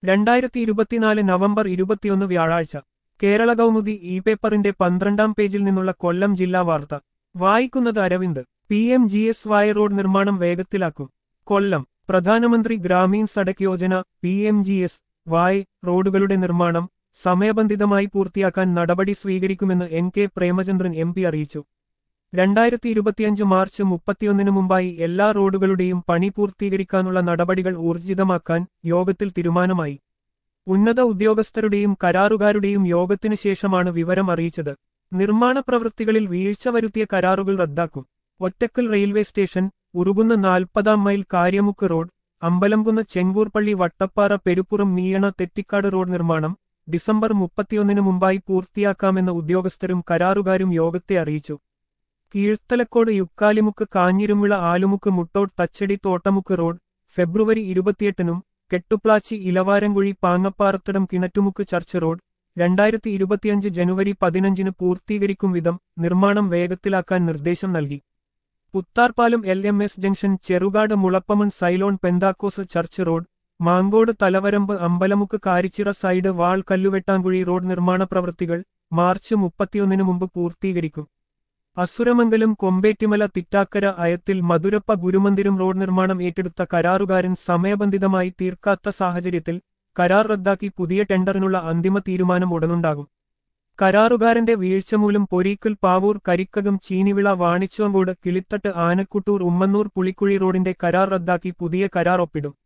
രണ്ടായിരത്തി ഇരുപത്തിനാല് നവംബർ ഇരുപത്തിയൊന്ന് വ്യാഴാഴ്ച കേരള കൗമുദി ഇ പേപ്പറിന്റെ പന്ത്രണ്ടാം പേജിൽ നിന്നുള്ള കൊല്ലം ജില്ലാ വാർത്ത വായിക്കുന്നത് Aravind P M G S Y road നിർമ്മാണം വേഗത്തിലാക്കും Kollam Pradhan Mantri Gramin Sadak Yojana P M G S Y റോഡുകളുടെ നിർമ്മാണം സമയബന്ധിതമായി പൂർത്തിയാക്കാൻ നടപടി സ്വീകരിക്കുമെന്ന് N K Premachandran M P അറിയിച്ചു രണ്ടായിരത്തി ഇരുപത്തിയഞ്ച് മാർച്ച് മുപ്പത്തിയൊന്നിന് മുമ്പായി എല്ലാ റോഡുകളുടെയും പണി പൂർത്തീകരിക്കാനുള്ള നടപടികൾ ഊർജിതമാക്കാൻ യോഗത്തിൽ തീരുമാനമായി ഉന്നത ഉദ്യോഗസ്ഥരുടെയും കരാറുകാരുടെയും യോഗത്തിനു ശേഷമാണ് വിവരം അറിയിച്ചത് നിർമ്മാണ പ്രവൃത്തികളിൽ വീഴ്ച വരുത്തിയ കരാറുകൾ റദ്ദാക്കും ഒറ്റക്കൽ റെയിൽവേ സ്റ്റേഷൻ ഉറുകുന്ന നാൽപ്പതാം mile Karyamukku road Ambalamkunnu Chenkurpalli Vattappara Peruppuram Meeyana Thettikkad road നിർമ്മാണം ഡിസംബർ മുപ്പത്തിയൊന്നിന് മുമ്പായി പൂർത്തിയാക്കാമെന്ന് ഉദ്യോഗസ്ഥരും കരാറുകാരും യോഗത്തെ അറിയിച്ചു കീഴ്ത്തലക്കോട് യുക്കാലിമുക്ക് കാഞ്ഞിരുമിള ആലുമുക്ക് മുട്ടോട്ട് തച്ചടി തോട്ടമുക്ക് റോഡ് ഫെബ്രുവരി ഇരുപത്തിയെട്ടിനും കെട്ടുപ്ലാച്ചി ഇലവാരംകുഴി പാങ്ങപ്പാറത്തടം കിണറ്റുമുക്ക് ചർച്ച് റോഡ് രണ്ടായിരത്തി ഇരുപത്തിയഞ്ച് ജനുവരി പതിനഞ്ചിന് പൂർത്തീകരിക്കും വിധം നിർമ്മാണം വേഗത്തിലാക്കാൻ നിർദ്ദേശം നൽകി Putharpalam L M S junction Cherukad Mulappaman Ceylon Pentecost church road Mankode Thalavarambu Ambalamukku Karichira side wall Kalluvettankuzhi road നിർമ്മാണ പ്രവൃത്തികൾ മാർച്ച് മുപ്പത്തിയൊന്നിന് മുമ്പ് പൂർത്തീകരിക്കും അസുരമംഗലം കൊമ്പേറ്റിമല തിറ്റാക്കര അയത്തിൽ മധുരപ്പ ഗുരുമന്ദിരം റോഡ് നിർമ്മാണം ഏറ്റെടുത്ത കരാറുകാരൻ സമയബന്ധിതമായി തീർക്കാത്ത സാഹചര്യത്തിൽ കരാർ റദ്ദാക്കി പുതിയ ടെൻഡറിനുള്ള അന്തിമ തീരുമാനം ഉടനുണ്ടാകും കരാറുകാരന്റെ വീഴ്ച മൂലം പൊരീക്കൽ പാവൂർ കരിക്കകം ചീനിവിള വാണിച്ചോങ്കോട് കിളിത്തട്ട് ആനക്കുട്ടൂർ ഉമ്മന്നൂർ പുളിക്കുഴി റോഡിന്റെ കരാർ റദ്ദാക്കി പുതിയ കരാർ ഒപ്പിടും